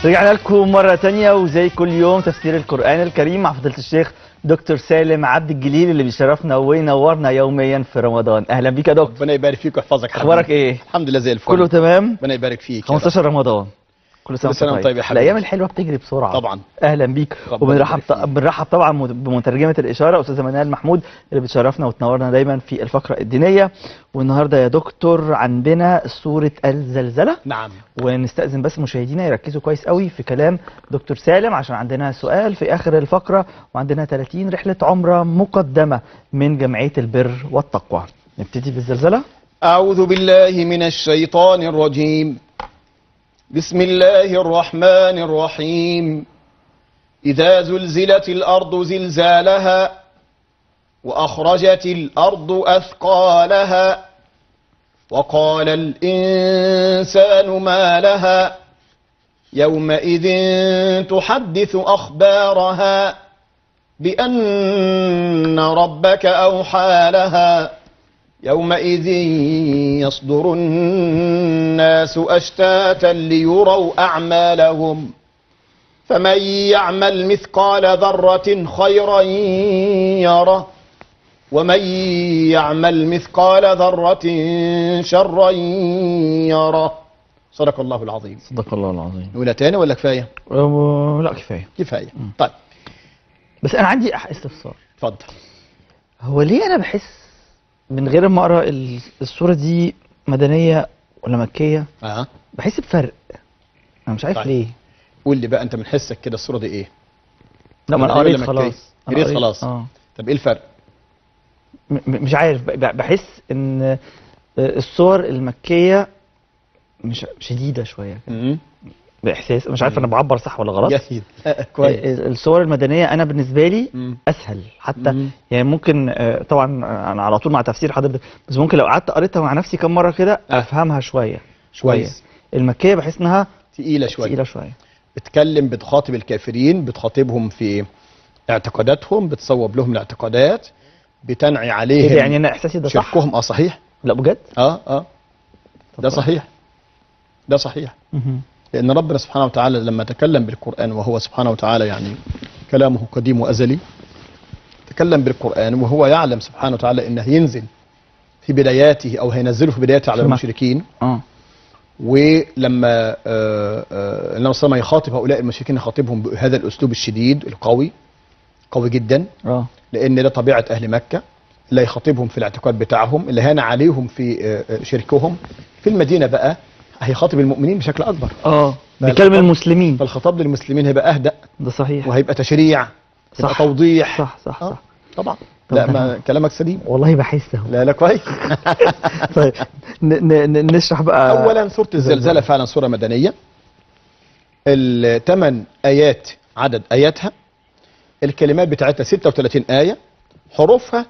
رجعنا لكم مرة تانية وزي كل يوم تفسير القرآن الكريم مع فضيلة الشيخ دكتور سالم عبد الجليل اللي بيشرفنا وينورنا يوميا في رمضان أهلا بيك يا دكتور ربنا يبارك فيك ويحفظك حبيبي. أخبارك إيه؟ الحمد لله زي الفل كله تمام؟ ربنا يبارك فيك يا رب. 15 رمضان كل سنة كل سنة وانت وانت طيب يا حبيبي. الأيام الحلوة بتجري بسرعة طبعا اهلا بيك ربنا وبنرحب يبارك فيك. بنرحب طبعا مت- بمترجمه الاشاره استاذه منال محمود اللي بتشرفنا وتنورنا دايما في الفقره الدينيه والنهارده يا دكتور عندنا سوره الزلزله نعم ونستأذن بس مشاهدينا يركزوا كويس قوي في كلام دكتور سالم عشان عندنا سؤال في آخر الفقرة وعندنا 30 رحلة عمرة مقدمة من جمعية البر والتقوى نبتدي بالزلزلة أعوذ بالله من الشيطان الرجيم بسم الله الرحمن الرحيم إذا زلزلت الأرض زلزالها وأخرجت الأرض أثقالها وقال الإنسان ما لها يومئذ تحدث أخبارها بأن ربك أوحى لها يومئذ يصدر الناس أشتاتا ليروا أعمالهم فمن يعمل مثقال ذرة خيرا يره ومن يعمل مثقال ذرة شرا يره صدق الله العظيم صدق الله العظيم نقولها تاني ولا كفاية؟ أه لا كفاية كفاية طيب بس أنا عندي أح- استفسار اتفضل هو ليه أنا بحس من غير ما أقرأ ال- السورة دي مدنية ولا مكية اه بحس بفرق أنا مش عارف طيب. ليه قول لي بقى انت من حسك كده الصورة دي ايه؟ لا ما أنا مدنية قريت ولا مكية؟ خلاص أنا قريت قريت، خلاص. اه طب ايه الفرق؟ م- م- مش عارف ب- ب- بحس ان الصور المكية مش شديدة شوية كده. مم. بإحساس مش عارف أنا بعبر صح ولا غلط جيد كويس ال- الصور المدنية أنا بالنسبة لي مم. أسهل حتى مم. يعني ممكن آه، طبعا أنا على طول مع تفسير حضرتك بس ممكن لو قعدت قريتها مع نفسي كم مرة كده آه. أفهمها شوية شوية كويس المكية بحس إنها تقيلة شوية تقيلة شوية بتكلم بتخاطب الكافرين بتخاطبهم في اعتقاداتهم بتصوب لهم الاعتقادات بتنعي إيه عليهم ده يعني أنا إحساسي ده صح شركهم اه صحيح لا بجد اه اه ده طب صحيح ده صحيح مهم. لأن ربنا سبحانه وتعالى لما تكلم بالقرآن وهو سبحانه وتعالى يعني كلامه قديم وأزلي تكلم بالقرآن وهو يعلم سبحانه وتعالى أنه ينزل في بداياته أو هينزله في بداياته على في مكة. المشركين اه ولما آه، آه، النبي صلى الله عليه وسلم يخاطب هؤلاء المشركين يخاطبهم بهذا الأسلوب الشديد القوي قوي جدا اه لأن ده طبيعة أهل مكة اللي يخاطبهم في الاعتقاد بتاعهم اللي هان عليهم في آه، آه، شركهم في المدينة بقى هيخاطب المؤمنين بشكل أكبر اه لا، بيكلم الخطاب- المسلمين فالخطاب للمسلمين هيبقى اهدأ ده صحيح وهيبقى تشريع هيبقى صح. توضيح صح صح آه، صح طبعا طب لا ده- ما كلامك سليم والله بحس اهو لا لا كويس طيب ن- ن- ن- نشرح بقى اولا سوره الزلزله فعلا سوره مدنيه الثمان ايات عدد اياتها الكلمات بتاعتها 36 ايه حروفها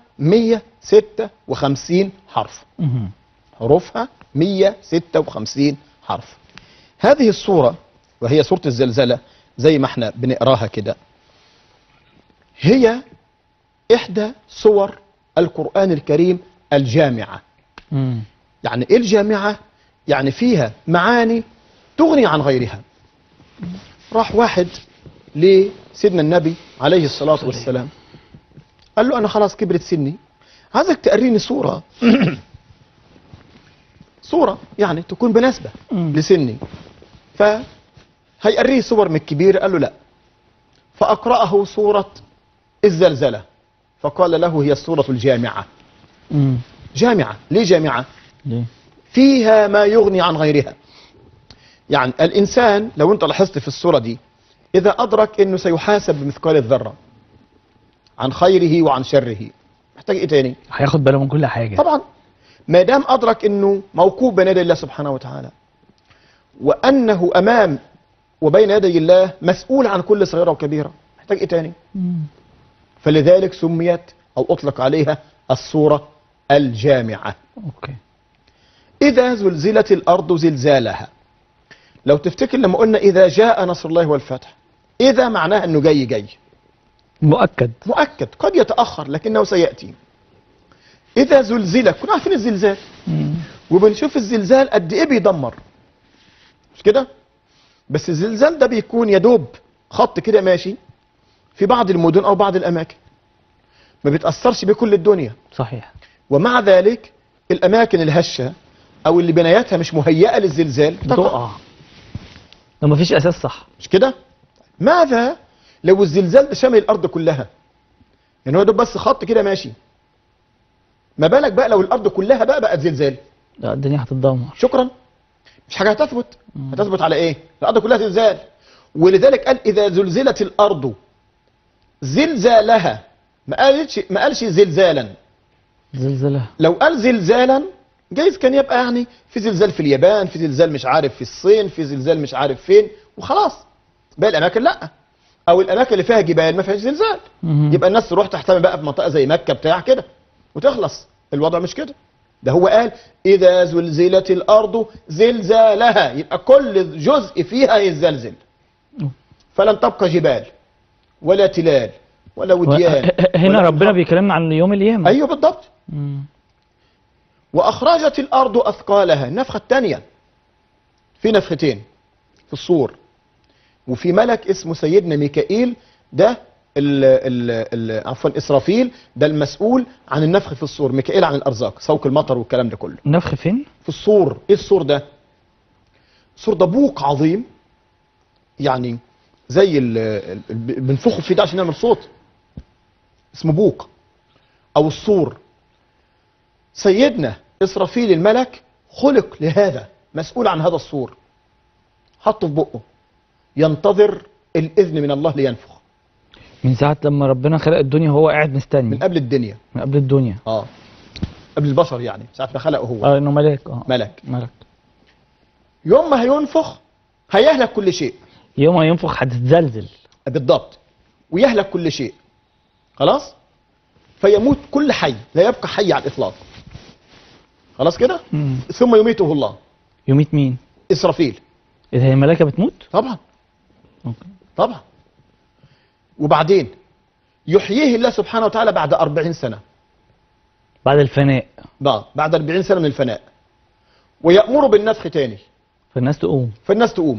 156 حرف مهم. حروفها 156 حرف هذه الصورة وهي سورة الزلزلة زي ما احنا بنقراها كده هي إحدى صور القرآن الكريم الجامعة مم. يعني إيه الجامعة؟ يعني فيها معاني تغني عن غيرها راح واحد لسيدنا النبي عليه الصلاة والسلام قال له أنا خلاص كبرت سني عايزك تقريني صورة صورة يعني تكون مناسبة مم. لسني فهيقريه صور من الكبير قال له لا فأقرأه صورة الزلزلة فقال له هي الصورة الجامعة مم. جامعة ليه جامعة ليه؟ فيها ما يغني عن غيرها يعني الإنسان لو أنت لاحظت في الصورة دي إذا أدرك أنه سيحاسب بمثقال الذرة عن خيره وعن شره محتاج إيه تاني هياخد باله من كل حاجة طبعا ما دام أدرك أنه موقوف بين يدي الله سبحانه وتعالى وأنه أمام وبين يدي الله مسؤول عن كل صغيرة وكبيرة محتاج إيه تاني مم. فلذلك سميت أو أطلق عليها الصورة الجامعة اوكي إذا زلزلت الأرض زلزالها لو تفتكر لما قلنا إذا جاء نصر الله والفتح إذا معناه أنه جاي جاي مؤكد مؤكد قد يتأخر لكنه سيأتي إذا زلزلت كنا عارفين الزلزال مم. وبنشوف الزلزال قد إيه بيدمر مش كده بس الزلزال ده بيكون يدوب خط كده ماشي في بعض المدن او بعض الاماكن ما بيتاثرش بكل الدنيا صحيح ومع ذلك الاماكن الهشه او اللي بناياتها مش مهيئه للزلزال تقع بتقع لو مفيش اساس صح مش كده ماذا لو الزلزال ده شامل الارض كلها يعني هو ده بس خط كده ماشي ما بالك بقى لو الارض كلها بقى بقت زلزال لا الدنيا هتتدمر شكرا مش حاجه هتثبت هتثبت على ايه الارض كلها زلزال ولذلك قال اذا زلزلت الارض زلزالها ما قالش ما قالش زلزالا زلزلة لو قال زلزالا جايز كان يبقى يعني في زلزال في اليابان في زلزال مش عارف في الصين في زلزال مش عارف فين وخلاص باقي الاماكن لا او الاماكن اللي فيها جبال ما فيهاش زلزال مهم. يبقى الناس تروح تحتمي بقى في منطقه زي مكه بتاع كده وتخلص الوضع مش كده ده هو قال اذا زلزلت الارض زلزالها يبقى كل جزء فيها يزلزل مم. فلن تبقى جبال ولا تلال ولا وديان هنا ولا ربنا أنهار. بيكلمنا عن يوم القيامة ايوه بالضبط مم. واخرجت الارض اثقالها النفخه الثانيه في نفختين في الصور وفي ملك اسمه سيدنا ميكائيل ده ال ال ال عفوا اسرافيل ده المسؤول عن النفخ في الصور ميكائيل عن الارزاق سوق المطر والكلام ده كله نفخ فين؟ في الصور ايه الصور ده الصور ده بوق عظيم يعني زي ال- ال- ال- بنفخه فيه ده عشان يعمل صوت اسمه بوق او الصور سيدنا اسرافيل الملك خلق لهذا مسؤول عن هذا الصور حطه في بقه ينتظر الاذن من الله لينفخ من ساعة لما ربنا خلق الدنيا هو قاعد من مستني قبل الدنيا من قبل الدنيا اه قبل البشر يعني ساعه ما خلقه هو اه انه ملاك اه ملك ملك يوم ما هينفخ هيهلك كل شيء يوم ما ينفخ هتتزلزل بالضبط ويهلك كل شيء خلاص فيموت كل حي لا يبقى حي على الاطلاق خلاص كده مم. ثم يميته الله يميت مين؟ اسرافيل اذا هي الملائكة بتموت؟ طبعا أوكي. طبعا وبعدين يحييه الله سبحانه وتعالى بعد أربعين سنة بعد الفناء بقى بعد أربعين سنة من الفناء ويأمر بالنفخ تاني فالناس تقوم فالناس تقوم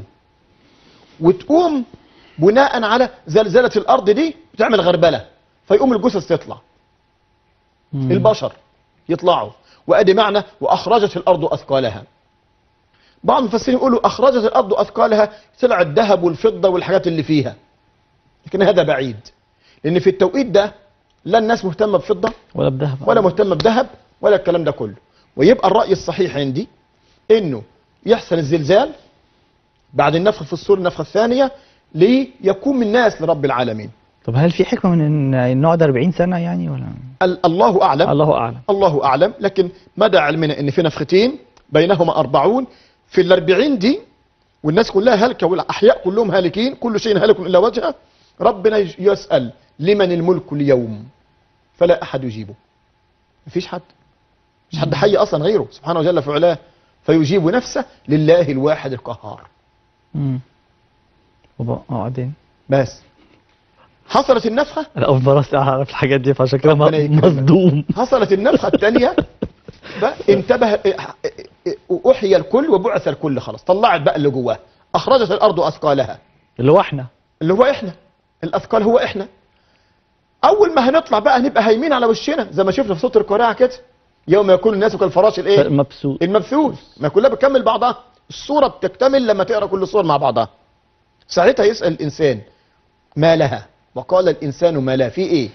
وتقوم بناء على زلزلة الأرض دي بتعمل غربلة فيقوم الجثث تطلع مم. البشر يطلعوا وادي معنى واخرجت الارض اثقالها بعض المفسرين يقولوا اخرجت الارض اثقالها طلع الذهب والفضه والحاجات اللي فيها لكن هذا بعيد لان في التوقيت ده لا الناس مهتمه بفضه ولا بذهب ولا مهتمه بذهب ولا الكلام ده كله ويبقى الراي الصحيح عندي انه يحصل الزلزال بعد النفخ في الصور النفخه الثانيه ليقوم الناس لرب العالمين طب هل في حكمة من ان النوع ده 40 سنة يعني ولا ال- الله اعلم الله اعلم الله أعلم لكن مدى علمنا أن في نفختين بينهما أربعون في الأربعين دي والناس كلها هلكة والأحياء كلهم هالكين كل شيء هالك إلا وجهه ربنا يج- يسأل لمن الملك اليوم فلا أحد يجيبه مفيش حد مش حد حي أصلا غيره سبحانه وجل في علاه فيجيب نفسه لله الواحد القهار امم وبقى- اه بعدين بس حصلت النفخة انا اول مرة اعرف الحاجات دي فعشان كده ربنا يكرمك. مصدوم حصلت النفخة الثانية انتبه أحيي الكل وبعث الكل خلاص طلعت بقى اللي جواه أخرجت الأرض أثقالها اللي هو احنا اللي هو إحنا الأثقال هو إحنا أول ما هنطلع بقى هنبقى هايمين على وشنا زي ما شفنا في صوت القارعة كده يوم يكون الناس كالفراش الإيه مبسوط المبثوث ما كلها بتكمل بعضها الصورة بتكتمل لما تقرأ كل الصور مع بعضها ساعتها يسأل الإنسان ما لها وقال الإنسان ما لها في إيه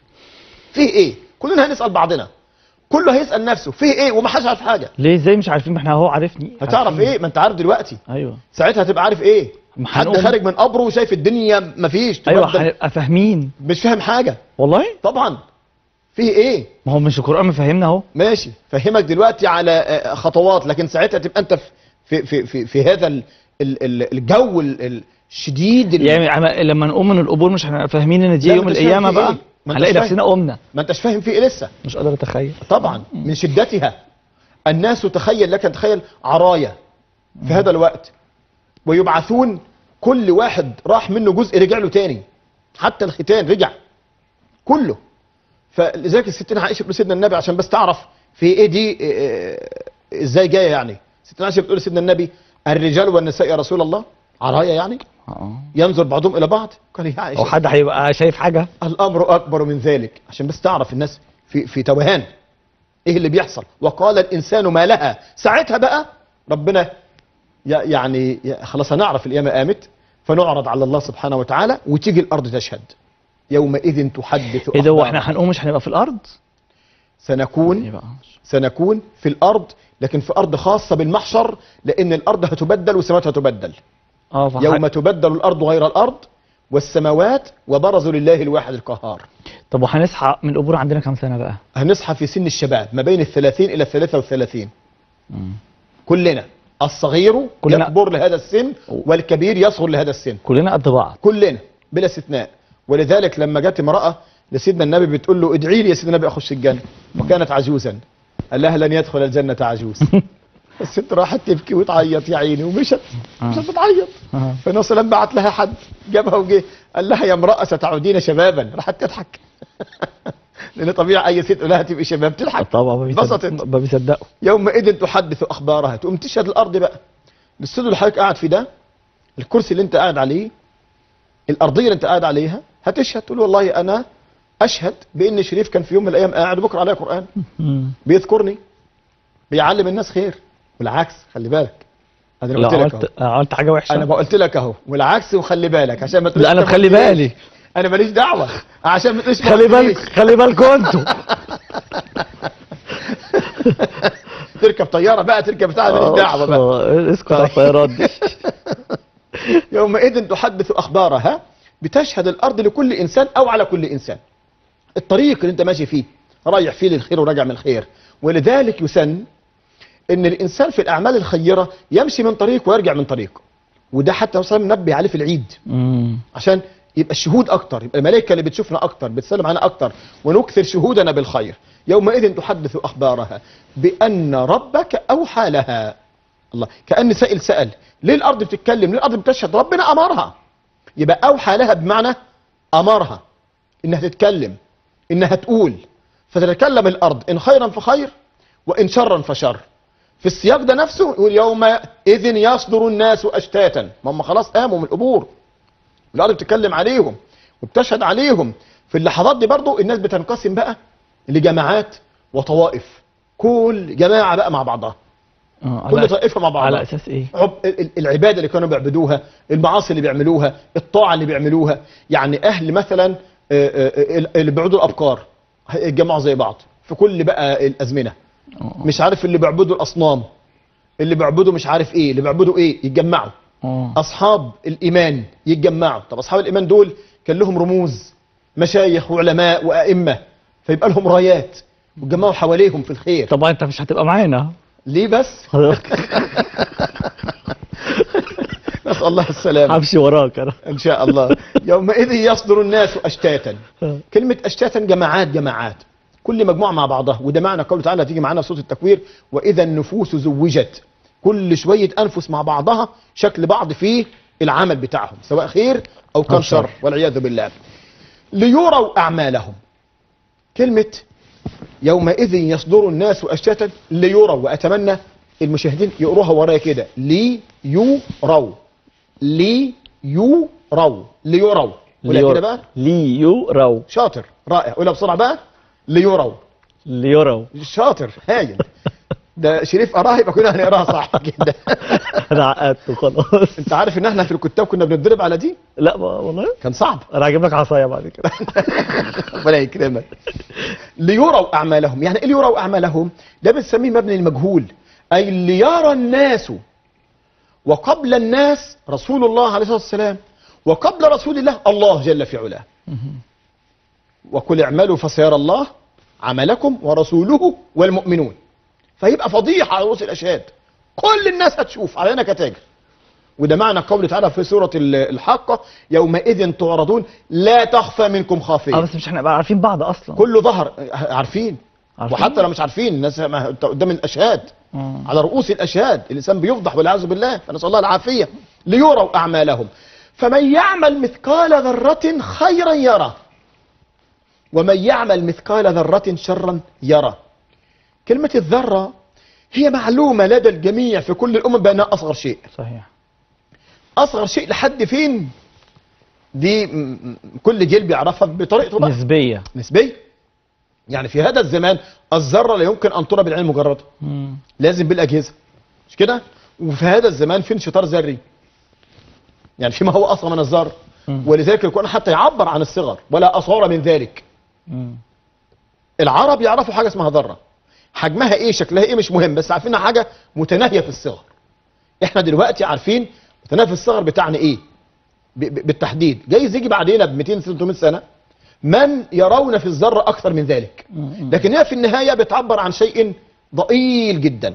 في إيه كلنا هنسأل بعضنا كله هيسأل نفسه فيه إيه وما حدش عارف حاجة ليه ازاي مش عارفين ما احنا هو عارفني هتعرف عارفين. إيه ما أنت عارف دلوقتي ايوه ساعتها هتبقى عارف إيه ما حد هنقوم- خارج من قبره وشايف الدنيا مفيش ايوه تبدل. هنبقى فاهمين مش فاهم حاجة والله طبعا فيه إيه ما هو مش القران مفهمنا اهو ماشي فهمك دلوقتي على آه، خطوات لكن ساعتها تبقى انت في في في في, في هذا ال- ال- ال- الجو ال- الشديد ال- يعني عم- لما نقوم من القبور مش هنبقى فاهمين ان دي لا، يوم ما انتش فاهم القيامه في بقى ايه. ما انتش هنلاقي فاهم. نفسنا قمنا ما انتش فاهم في ايه لسه مش قادر اتخيل طبعا من شدتها الناس تخيل لك ان تخيل عرايا في هذا الوقت ويبعثون كل واحد راح منه جزء رجع له تاني حتى الختان رجع كله فلذلك الستين عائشه بتقول سيدنا النبي عشان بس تعرف في ايه دي اه، ازاي جايه يعني ستين عائشه بتقول لسيدنا النبي الرجال والنساء يا رسول الله عرايا يعني اه ينظر بعضهم الى بعض قال يا او عائشه حد هيبقى شايف حاجه الامر اكبر من ذلك عشان بس تعرف الناس في في توهان ايه اللي بيحصل وقال الانسان ما لها ساعتها بقى ربنا ي- يعني ي- خلاص هنعرف القيامه قامت فنعرض على الله سبحانه وتعالى وتيجي الارض تشهد يومئذ تحدث ايه ده هو أخبارها. احنا هنقوم مش هنبقى في الارض ايه سنكون بقى سنكون في الارض لكن في ارض خاصه بالمحشر لان الارض هتبدل والسماوات هتبدل اه فح- يوم تبدل الارض غير الارض والسماوات وبرزوا لله الواحد القهار طب وهنصحى من القبور عندنا كام سنه بقى هنصحى في سن الشباب ما بين الثلاثين إلى الثلاثة والثلاثين مم. كلنا الصغير كلنا- يكبر لهذا السن والكبير يصغر لهذا السن كلنا قد بعض كلنا بلا استثناء ولذلك لما جت امرأة لسيدنا النبي بتقول له ادعي لي يا سيدنا النبي أخش الجنة وكانت عجوزا قال لها لن يدخل الجنة عجوز الست راحت تبكي وتعيط يا عيني ومشت مشت بتعيط آه. فالنبي صلى الله عليه وسلم بعت لها حد جابها وجه قال لها يا امرأة ستعودين شبابا راحت تضحك لأن طبيعي أي ست لها تبقي شباب تضحك طبعا ما بيصدق- انبسطت. ما بيصدقوا يومئذ تحدث اخبارها تقوم تشهد الارض بقى الاستوديو اللي حضرتك قاعد فيه ده الكرسي اللي انت قاعد عليه الارضيه اللي انت قاعد عليها هتشهد تقول والله انا اشهد بان شريف كان في يوم من الايام قاعد بكره عليه قران مم. بيذكرني بيعلم الناس خير والعكس خلي بالك انا لو قلت لك اهو عملت عملت حاجه وحشه انا قلت لك اهو والعكس وخلي بالك عشان ما تقولش لا انا أنت ما مخلي قلتليش. بالي انا ماليش دعوه عشان ما تقولش ما خلي قلتليش. بالك خلي بالكوا انتوا تركب طياره بقى تركب بتاع ماليش دعوه بقى آه، اسكت على الطيارات دي يومئذ تحدث اخبارها بتشهد الارض لكل انسان او على كل انسان الطريق اللي انت ماشي فيه رايح فيه للخير وراجع من الخير ولذلك يسن ان الانسان في الاعمال الخيره يمشي من طريق ويرجع من طريق وده حتى مثلا ننبه عليه في العيد مم. عشان يبقى الشهود اكتر يبقى الملائكه اللي بتشوفنا اكتر بتسلم علينا اكتر ونكثر شهودنا بالخير يومئذ تحدث اخبارها بان ربك اوحى لها الله كان سائل سال ليه الارض بتتكلم ليه الارض بتشهد ربنا امرها يبقى اوحى لها بمعنى امرها انها تتكلم انها تقول فتتكلم الارض ان خيرا فخير وان شرا فشر في السياق ده نفسه يقول يومئذ يصدر الناس اشتاتا ما هم خلاص قاموا من القبور الارض بتتكلم عليهم وبتشهد عليهم في اللحظات دي برضو الناس بتنقسم بقى لجماعات وطوائف كل جماعه بقى مع بعضها آه، كل على, طائفه مع بعضها على اساس ايه عب... ال- ال- العباده اللي كانوا بيعبدوها المعاصي اللي بيعملوها الطاعه اللي بيعملوها يعني اهل مثلا آه، آه، آه، اللي بيعبدوا الابقار يتجمعوا زي بعض في كل بقى الازمنه آه. مش عارف اللي بيعبدوا الاصنام اللي بيعبدوا مش عارف ايه اللي بيعبدوا ايه يتجمعوا اه اصحاب الايمان يتجمعوا طب اصحاب الايمان دول كان لهم رموز مشايخ وعلماء وائمه فيبقى لهم رايات وتجمعوا حواليهم في الخير طبعا انت مش هتبقى معانا ليه بس نسال الله السلامه همشي وراك انا ان شاء الله يومئذ يصدر الناس اشتاتا كلمه اشتاتا جماعات جماعات كل مجموعه مع بعضها وده معنى قوله تعالى تيجي معانا في سوره التكوير واذا النفوس زوجت كل شويه انفس مع بعضها شكل بعض في العمل بتاعهم سواء خير او كان أو شر. شر والعياذ بالله ليروا اعمالهم كلمه يومئذ يصدر الناس اشتاتا ليروا واتمنى المشاهدين يقروها ورايا كده ليروا ليروا ليروا قولها كده بقى ليروا شاطر رائع قولها بسرعه بقى ليروا ليروا شاطر هايل ده شريف قراها يبقى كلنا هنقراها صح كده انا عقدت خلاص انت عارف ان احنا في الكتاب كنا بنتضرب على دي لا ما- والله كان صعب انا هجيب لك عصايه بعد كده ربنا يكرمك ليروا اعمالهم يعني ايه ليروا اعمالهم ده بنسميه مبني المجهول اي ليرى الناس وقبل الناس رسول الله عليه الصلاه والسلام وقبل رسول الله الله جل في علاه وقل اعملوا فسيرى الله عملكم ورسوله والمؤمنون فيبقى فضيحه على رؤوس الاشهاد كل الناس هتشوف علينا كتاجر وده معنى قوله تعالى في سوره ال- الحاقه يومئذ تعرضون لا تخفى منكم اه خافيه بس مش هنبقى عارفين بعض اصلا كله ظهر عارفين عارفين؟ وحتى لو مش عارفين الناس ما انت قدام الاشهاد آه. على رؤوس الاشهاد الانسان بيفضح والعياذ بالله فنسال الله العافيه ليروا اعمالهم فمن يعمل مثقال ذره خيرا يره ومن يعمل مثقال ذره شرا يره كلمه الذره هي معلومه لدى الجميع في كل الامم بانها اصغر شيء صحيح اصغر شيء لحد فين دي م- م- كل جيل بيعرفها بطريقته بقى نسبيه نسبيا يعني في هذا الزمان الذره لا يمكن ان ترى بالعين المجرده مم. لازم بالاجهزه مش كده وفي هذا الزمان في انشطار ذري يعني فيما هو اصغر من الذره مم. ولذلك القران حتى يعبر عن الصغر ولا اصغر من ذلك مم. العرب يعرفوا حاجه اسمها ذره حجمها ايه شكلها ايه مش مهم بس عارفين إنها حاجه متناهيه في الصغر احنا دلوقتي عارفين متناهيه في الصغر بتاعنا ايه ب- ب- بالتحديد جايز يجي بعدين ب 200 300 سنه من يرون في الذره اكثر من ذلك مم. لكن هي في النهايه بتعبر عن شيء ضئيل جدا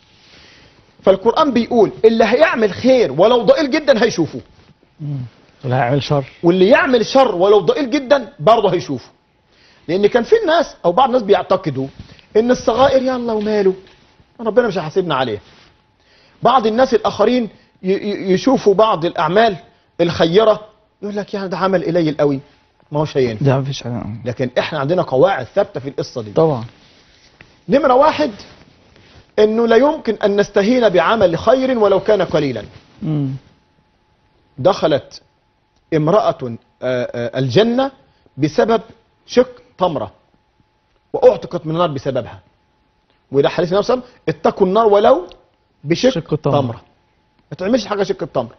فالقران بيقول اللي هيعمل خير ولو ضئيل جدا هيشوفه مم. ولا هيعمل شر واللي يعمل شر ولو ضئيل جدا برضه هيشوفه لان كان في الناس او بعض الناس بيعتقدوا ان الصغائر يلا وماله ربنا مش هيحاسبنا عليها بعض الناس الاخرين ي- ي- يشوفوا بعض الاعمال الخيره يقول لك يعني ده عمل قليل قوي ما هوش هينفع ده مفيش حاجه لكن احنا عندنا قواعد ثابته في القصه دي طبعا نمره واحد انه لا يمكن ان نستهين بعمل خير ولو كان قليلا مم. دخلت امرأة آه، آه، الجنة بسبب شق تمرة وأعتقت من النار بسببها وإلى حديث النبي صلى الله عليه وسلم اتقوا النار ولو بشق شق التمرة. تمرة ما تعملش حاجة شق التمرة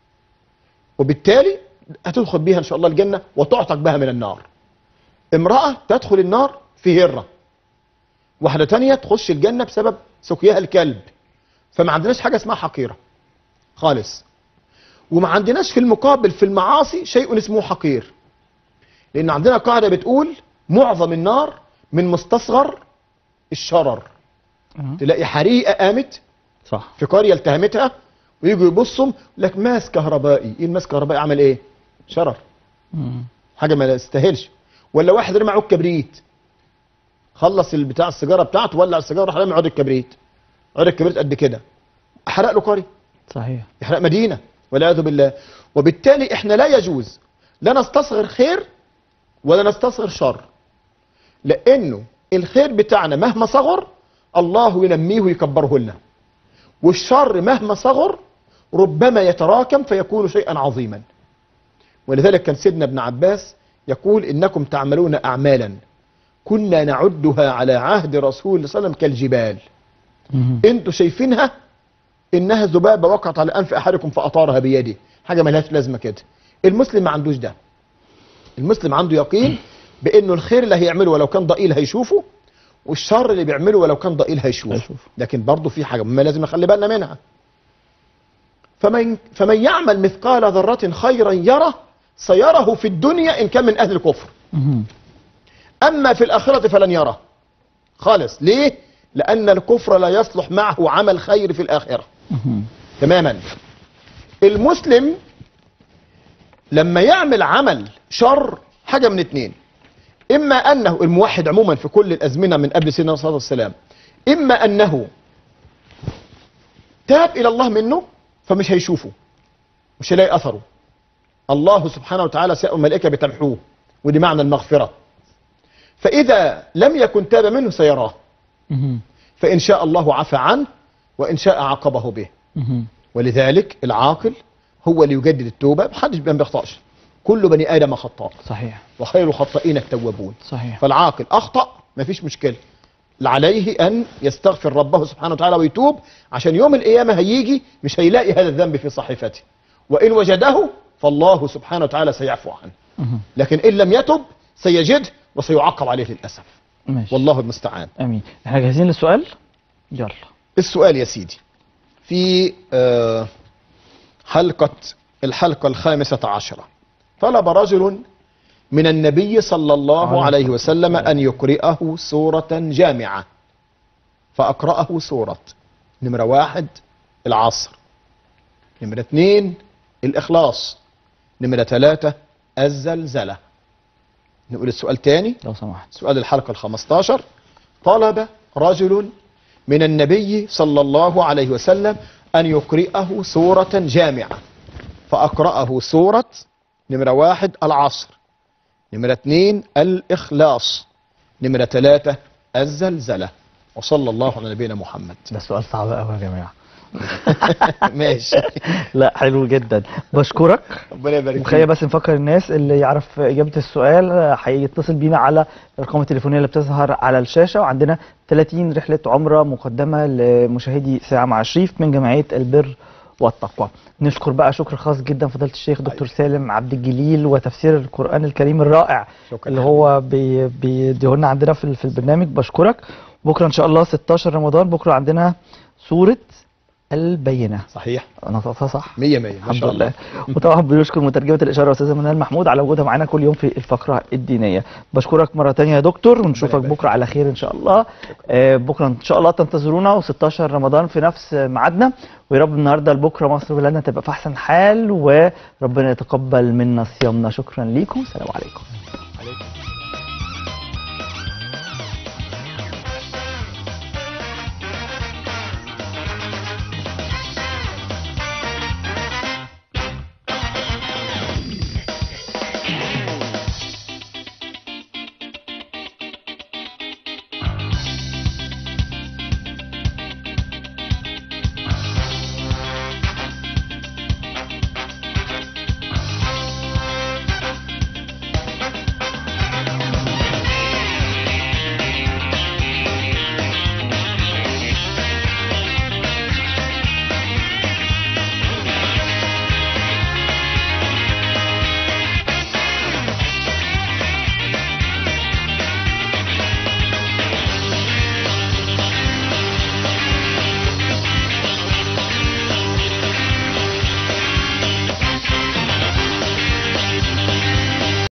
وبالتالي هتدخل بيها إن شاء الله الجنة وتعتق بها من النار امرأة تدخل النار في هرة واحدة تانية تخش الجنة بسبب سقياها الكلب فما عندناش حاجة اسمها حقيرة خالص وما عندناش في المقابل في المعاصي شيء اسمه حقير لان عندنا قاعده بتقول معظم النار من مستصغر الشرر أه. تلاقي حريقه قامت صح في قريه التهمتها ويجوا يبصوا يقول لك ماس كهربائي ايه الماس كهربائي عمل ايه شرر مم. حاجه ما يستاهلش ولا واحد رمى عود كبريت خلص البتاع السيجاره بتاعته ولع السيجاره راح رمى عود الكبريت عود الكبريت قد كده حرق له قريه صحيح يحرق مدينة والعياذ بالله وبالتالي احنا لا يجوز لا نستصغر خير ولا نستصغر شر لانه الخير بتاعنا مهما صغر الله ينميه ويكبره لنا والشر مهما صغر ربما يتراكم فيكون شيئا عظيما ولذلك كان سيدنا ابن عباس يقول انكم تعملون اعمالا كنا نعدها على عهد رسول الله صلى الله عليه وسلم كالجبال مم. انتوا شايفينها انها ذبابه وقعت على انف احدكم فاطارها بيده حاجه ملهاش لازمه كده المسلم ما عندوش ده المسلم عنده يقين بانه الخير اللي هيعمله ولو كان ضئيل هيشوفه والشر اللي بيعمله ولو كان ضئيل هيشوفه هيشوفه. لكن برضه في حاجه ما لازم نخلي بالنا منها فمن فمن يعمل مثقال ذره خيرا يره سيره في الدنيا ان كان من اهل الكفر مم. أما في الآخرة فلن يرى خالص ليه؟ لأن الكفر لا يصلح معه عمل خير في الآخرة مم. تماما المسلم لما يعمل عمل شر حاجة من اتنين إما أنه الموحد عموما في كل الأزمنة من قبل سيدنا صلى الله عليه وسلم إما أنه تاب إلى الله منه فمش هيشوفه مش هيلاقي أثره الله سبحانه وتعالى سيأمر الملائكة بتمحوه ودي معنى المغفرة فإذا لم يكن تاب منه سيراه مم. فإن شاء الله عفى عنه وإن شاء عاقبه به مم. ولذلك العاقل هو اللي يجدد التوبة محدش ما بيخطأش كل بني آدم خطاء صحيح وخير الخطائين التوابون صحيح فالعاقل أخطأ مفيش مشكلة عليه أن يستغفر ربه سبحانه وتعالى ويتوب عشان يوم القيامة هيجي مش هيلاقي هذا الذنب في صحيفته وإن وجده فالله سبحانه وتعالى سيعفو عنه مم. لكن إن لم يتب سيجده وسيعاقب عليه للأسف ماشي والله المستعان امين احنا جاهزين للسؤال يلا السؤال يا سيدي في آه، حلقة الحلقة الخامسة عشرة طلب رجل من النبي صلى الله عليه عليه وسلم أن يقرئه سورة جامعة فأقرأه سورة نمرة واحد العصر نمرة اثنين الإخلاص نمرة ثلاثة الزلزلة نقول السؤال تاني لو سمحت سؤال الحلقة الخمستاشر طلب رجل من النبي صلى الله عليه وسلم أن يقرئه سورة جامعة فأقرأه سورة نمرة واحد العصر نمرة اثنين الإخلاص نمرة ثلاثة الزلزلة وصلى الله على نبينا محمد ده سؤال صعب قوي يا جماعه ماشي لا حلو جدا بشكرك ربنا يبارك وخلينا فيك بس نفكر الناس اللي يعرف اجابه السؤال آه، هيتصل بينا على الارقام التليفونيه اللي بتظهر على الشاشه وعندنا 30 رحله عمره مقدمه لمشاهدي ساعه مع شريف من جمعيه البر والتقوى نشكر بقى شكر خاص جدا فضيله الشيخ دكتور سالم عبد الجليل وتفسير القران الكريم الرائع شكرا اللي هو بي- بيديه لنا عندنا في في البرنامج بشكرك بكره ان شاء الله 16 رمضان بكره عندنا سوره البينه صحيح انا نطقتها صح مية مية ما الحمد شاء الله لله وطبعا بنشكر مترجمه الاشاره استاذه منال محمود على وجودها معانا كل يوم في الفقره الدينيه بشكرك مره تانية يا دكتور ونشوفك يبارك بكره على خير ان شاء الله آه بكره ان شاء الله تنتظرونا و16 رمضان في نفس ميعادنا ويا رب النهارده لبكره مصر وبلادنا تبقى في احسن حال وربنا يتقبل منا صيامنا شكرا ليكم سلام عليكم